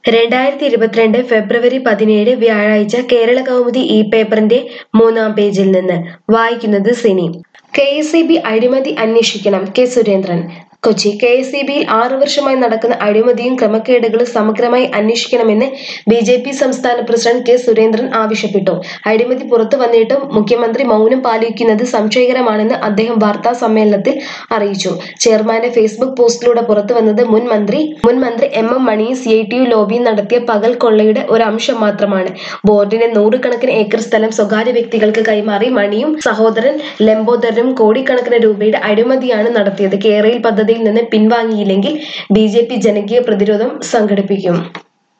രണ്ടായിരത്തി ഇരുപത്തിരണ്ട് ഫെബ്രുവരി പതിനേഴ് വ്യാഴാഴ്ച കേരള കൗമുദി ഇ പേപ്പറിന്റെ മൂന്നാം പേജിൽ നിന്ന് വായിക്കുന്നത് Sini K S E B അഴിമതി അന്വേഷിക്കണം K Surendran Kochi K S E ബിയിൽ ആറു വർഷമായി നടക്കുന്ന അഴിമതിയും ക്രമക്കേടുകളും സമഗ്രമായി അന്വേഷിക്കണമെന്ന് ബി ജെ പി സംസ്ഥാന പ്രസിഡന്റ് കെ സുരേന്ദ്രൻ ആവശ്യപ്പെട്ടു അഴിമതി പുറത്തു വന്നിട്ടും മുഖ്യമന്ത്രി മൗനം പാലിക്കുന്നത് സംശയകരമാണെന്ന് അദ്ദേഹം വാർത്താ സമ്മേളനത്തിൽ അറിയിച്ചു ചെയർമാന്റെ ഫേസ്ബുക്ക് പോസ്റ്റിലൂടെ പുറത്തുവന്നത് മുൻ മന്ത്രി മുൻ മന്ത്രി എം എം മണിയും സി ഐ ടി യു ലോബിയും നടത്തിയ പകൽ കൊള്ളയുടെ ഒരു അംശം മാത്രമാണ് ബോർഡിന്റെ നൂറുകണക്കിന് ഏക്കർ സ്ഥലം സ്വകാര്യ വ്യക്തികൾക്ക് കൈമാറി മണിയും സഹോദരൻ ലംബോദരനും കോടിക്കണക്കിന് രൂപയുടെ അഴിമതിയാണ് നടത്തിയത് കേരയിൽ പദ്ധതിയിൽ നിന്ന് പിൻവാങ്ങിയില്ലെങ്കിൽ ബി ജനകീയ പ്രതിരോധം സംഘടിപ്പിക്കും